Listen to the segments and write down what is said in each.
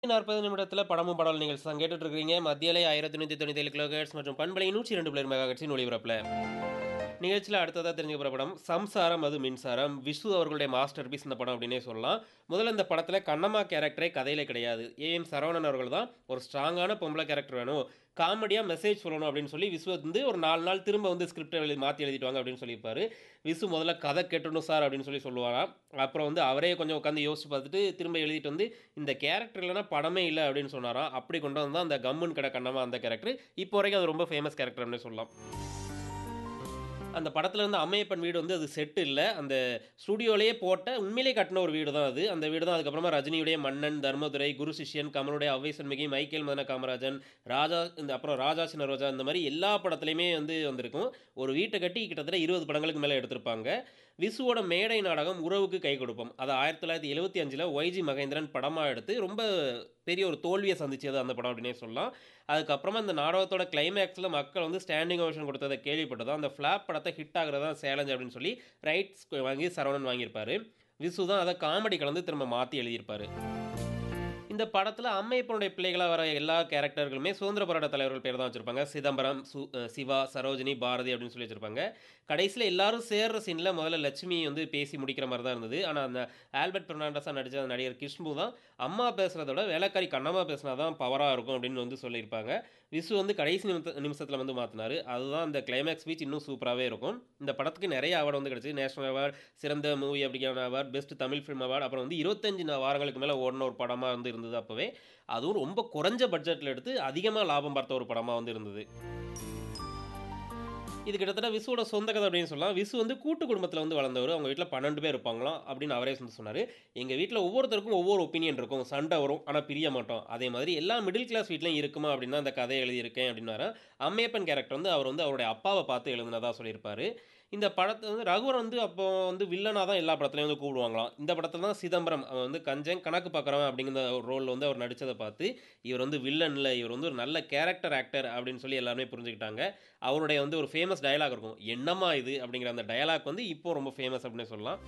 40 நிமிடத்துல படமும் பாடலும் நிகழ்ச்சி தான் கேட்டுட்டு இருக்கிறீங்க. மத்திய அலை 1197 கிலோஹெர்ட்ஸ் மற்றும் பண்பலை 102 மெகாஹெர்ட்ஸின் ஒலிபரப்புல. நிகழ்ச்சியில அடுத்ததா தெரிஞ்சுக்க போற படம் சம்சாரம் அது மின்சாரம். விசு அவர்களுடைய மாஸ்டர் பீஸ் இந்த படம் அப்படின்னே சொல்லலாம். முதல்ல இந்த படத்துல கண்ணம்மா கேரக்டரே கதையில கிடையாது. ஏ.எம். சரவணன் அவர்கள் தான் ஒரு ஸ்ட்ராங்கான பொம்பள கேரக்டர் வேணும். காமெடியா மெசேஜ் சொல்லணும் அப்படின்னு சொல்லி விசு வந்து ஒரு 4 நாள் திரும்ப வந்து ஸ்கிரிப்ட் எழுதி மாத்தி எழுதிட்டு வாங்க அப்படின்னு சொல்லியிருப்பாரு. விசு முதல்ல கதை கேட்டணும் சார் அப்படின்னு சொல்லி சொல்லுவாராம். அப்புறம் வந்து அவரே கொஞ்சம் உட்காந்து யோசிச்சு பார்த்துட்டு திரும்ப எழுதிட்டு வந்து இந்த கேரக்டர் இல்லன்னா படமே இல்ல அப்படின்னு சொன்னாராம். அப்படி கொண்டு வந்தா அந்த கம்முன்னு கிட கண்ணம்மா அந்த கேரக்டர். இப்போ வரைக்கும் அது ரொம்ப ஃபேமஸ் கேரக்டர் அப்படின்னே சொல்லலாம். அந்த படத்துல இருந்த அம்மையப்பன் வீடு வந்து அது செட் இல்ல. அந்த ஸ்டுடியோலயே போட்ட உண்மையிலேயே கட்டுன ஒரு வீடு தான் அது. அந்த வீடு தான் அதுக்கப்புறமா ரஜினியுடைய மன்னன், தர்மதுரை, குரு சிஷ்யன், கமலுடைய அவ்வை சண்முகி, மைக்கேல் மதன காமராஜன், ராஜா இந்த அப்புறம் ராஜா சின்ன ரோஜா இந்த மாரி எல்லா படத்துலயுமே வந்து வந்திருக்கும். ஒரு வீட்ட கட்டி கிட்டத்தட்ட 20 படங்களுக்கு மேல எடுத்திருப்பாங்க. விசுவோட மேடை நாடகம் உறவுக்கு கை கொடுப்போம். அத 1975ல ஒய்ஜி மகேந்திரன் படமா எடுத்து ரொம்ப பெரிய ஒரு தோல்விய சந்திச்சது அந்த படம் அப்படின்னே சொல்லலாம். அதுக்கப்புறமா இந்த நாடகத்தோட கிளைமேக்ஸ்ல மக்கள் வந்து ஸ்டாண்டிங் ஓவேஷன் கொடுத்தத கேள்விப்பட்டதும் அந்த ஃபிளாப் படத்த ஹிட் ஆகுறது தான் சேலஞ்ச் அப்படின்னு சொல்லி ரைட்ஸ் வாங்கி சரவணன் வாங்கியிருப்பாரு. விசு தான் அத காமெடி கலந்து திரும்ப மாத்தி எழுதியிருப்பாரு. இந்த படத்துல அம்மையப்பனுடைய பிள்ளைகளா வர எல்லா கேரக்டர்களுமே சுதந்திர போராட்ட தலைவர்கள் பேர் தான் வச்சிருப்பாங்க. சிதம்பரம், சு அ சிவா, சரோஜினி, பாரதி அப்படின்னு சொல்லி வச்சிருப்பாங்க. கடைசியில எல்லாரும் சேர்ற சீன்ல முதல்ல லட்சுமி வந்து பேசி முடிக்கிற மாரி தான் இருந்தது. ஆனா அந்த ஆல்பர்ட் பெர்னாண்டஸா நடிச்ச அந்த நடிகர் கிஷ்பு தான் அம்மா பேசுறத விட வேலைக்காரி கண்ணம்மா பேசினா தான் பவரா இருக்கும் அப்படின்னு வந்து சொல்லியிருப்பாங்க. விசு வந்து கடைசி நிமித்த நிமிஷத்துல வந்து மாத்துனாரு. அதுதான் அந்த கிளைமேக்ஸ் ஸ்பீச் இன்னும் சூப்பராவே இருக்கும். இந்த படத்துக்கு நெறைய அவார்ட் வந்து கிடைச்சது. நேஷனல் அவார்ட், சிறந்த மூவி அப்படிங்கிற award, best Tamil film award அப்புறம் வந்து 25 வாரங்களுக்கு மேல ஓடுன ஒரு படமா வந்து இருந்தது அப்பவே. அதுவும் ரொம்ப குறைஞ்ச பட்ஜெட்ல எடுத்து அதிகமா லாபம் பார்த்த ஒரு படமா வந்து இருந்தது. இது கிட்டத்தட்ட விசுவோட சொந்த கதை அப்படின்னு சொல்லலாம். விசு வந்து கூட்டு குடும்பத்துல வந்து வளர்ந்தவரு. அவங்க வீட்ல 12 பேர் இருப்பாங்களாம் அப்படின்னு அவரே வந்து சொன்னாரு. எங்க வீட்ல ஒவ்வொருத்தருக்கும் ஒவ்வொரு ஒப்பீனியன் இருக்கும். சண்டை வரும். ஆனா பிரிய மாட்டோம். அதே மாதிரி எல்லா மிடில் கிளாஸ் வீட்லயும் இருக்குமா அப்படின்னு தான் அந்த கதைய எழுதியிருக்கேன் அப்படின்னாராம். அம்மையப்பன் கேரக்டர் வந்து அவர் வந்து அவருடைய அப்பாவ பார்த்து எழுதினதா சொல்லியிருப்பாரு. இந்த படத்த வந்து ரகுவரன் வந்து அப்போ வந்து வில்லனா தான் எல்லா படத்துலயும் வந்து கூப்பிடுவாங்களாம். இந்த படத்துல தான் சிதம்பரம் அவன் வந்து கஞ்சன் கணக்கு பார்க்குறவன் அப்படிங்கிற ஒரு ரோல்ல வந்து அவர் நடிச்சத பார்த்து, இவர் வந்து வில்லன் இல்ல. இவர் வந்து ஒரு நல்ல கேரக்டர் ஆக்டர் அப்படின்னு சொல்லி எல்லாருமே புரிஞ்சுக்கிட்டாங்க. அவருடைய வந்து ஒரு ஃபேமஸ் டயலாக் இருக்கும். என்னம்மா இது அப்படிங்கிற அந்த டயலாக் வந்து இப்போ ரொம்ப ஃபேமஸ் அப்படின்னே சொல்லலாம்.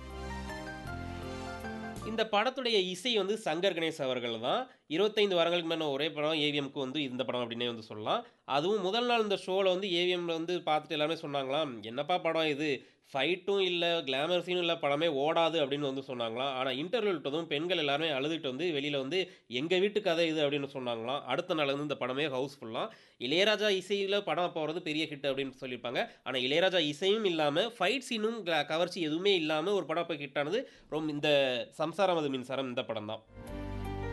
இந்த படத்துடைய இசை வந்து சங்கர் கணேஷ் அவர்கள் தான். 25 வாரங்களுக்கு மேல ஒரே படம் ஏவிஎம்க்கு வந்து இந்த படம் அப்படின்னே வந்து சொல்லலாம். அதுவும் முதல் நாள் இந்த ஷோல வந்து ஏவிஎம்ல வந்து பார்த்துட்டு எல்லாருமே சொன்னாங்களாம், "என்னப்பா படம் இது? ஃபைட்டும் இல்ல, கிளாமர் சீனும் இல்ல, படமே ஓடாது" அப்படின்னு வந்து சொன்னாங்களாம். ஆனா இன்டர்வல் விட்டதும் பெண்கள் எல்லாருமே அழுதுட்டு வந்து வெளியில வந்து, "எங்க வீட்டு கதை இது" அப்படின்னு சொன்னாங்களாம். அடுத்த நாள் வந்து இந்த படமே ஹவுஸ்ஃபுல்லாம். இளையராஜா இசையில படம் அப்போ வரது பெரிய ஹிட் அப்படின்னு சொல்லியிருப்பாங்க. ஆனா இளையராஜா இசையும் இல்லாம, ஃபைட் சீனும் க கவர்ச்சி எதுவுமே இல்லாம ஒரு படம் அப்ப ஹிட் ஆனது ரொம் இந்த சம்சாரம் அது மின்சாரம் இந்த படம் தான்.